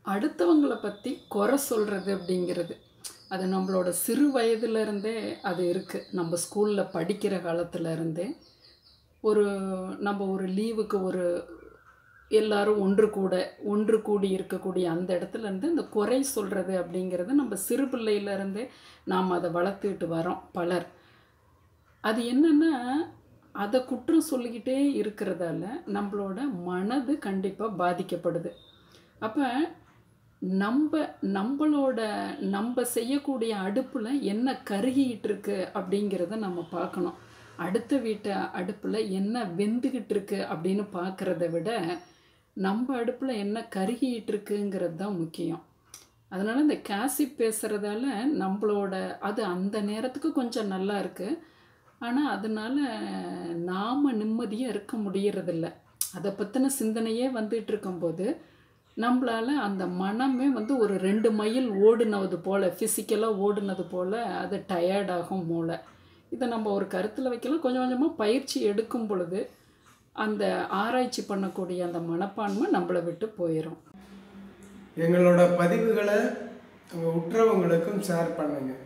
அடுத்தவங்களை பற்றி குறை சொல்கிறது அப்படிங்கிறது அது நம்மளோட சிறு வயதுலேருந்தே அது இருக்குது நம்ம ஸ்கூலில் படிக்கிற காலத்துல இருந்தே ஒரு நம்ம ஒரு லீவுக்கு ஒரு எல்லாரும் ஒன்று கூட ஒன்று கூடி இருக்கக்கூடிய அந்த இடத்துல இருந்து இந்த குறை சொல்கிறது அப்படிங்கிறது நம்ம சிறு பிள்ளையிலேருந்தே நாம் அதை வளர்த்துக்கிட்டு வரோம் பலர் அது என்னென்னா அதை குற்றம் சொல்லிக்கிட்டே இருக்கிறதால நம்மளோட மனது கண்டிப்பாக பாதிக்கப்படுது அப்போ நம்ம நம்மளோட நம்ம செய்யக்கூடிய அடுப்பில் என்ன கருகிட்டு இருக்கு அப்படிங்கிறத நம்ம பார்க்கணும் அடுத்த வீட்டு அடுப்பில் என்ன வெந்துக்கிட்டு இருக்கு அப்படின்னு பார்க்குறத விட நம்ம அடுப்பில் என்ன கருகிட்டு இருக்குங்கிறது தான் முக்கியம் அதனால் இந்த கேசிப் பேசுகிறதால நம்மளோட அது அந்த நேரத்துக்கு கொஞ்சம் நல்லா இருக்குது ஆனால் அதனால் நாம் நிம்மதியாக இருக்க முடியறதில்ல அதை பற்றின சிந்தனையே வந்துட்டு இருக்கும்போது நம்மளால் அந்த மனமே வந்து ஒரு ரெண்டு மைல் ஓடுனது போல் ஃபிசிக்கலாக ஓடுனது போல் அது டயர்டாகும் மூளை இதை நம்ம ஒரு கருத்தில் வைக்கலாம் கொஞ்சம் கொஞ்சமாக பயிற்சி எடுக்கும் பொழுது அந்த ஆராய்ச்சி பண்ணக்கூடிய அந்த மனப்பான்மை நம்மளை விட்டு போயிடும் எங்களோட பதிவுகளை உங்கள் உற்றவங்களுக்கும் ஷேர் பண்ணுங்கள்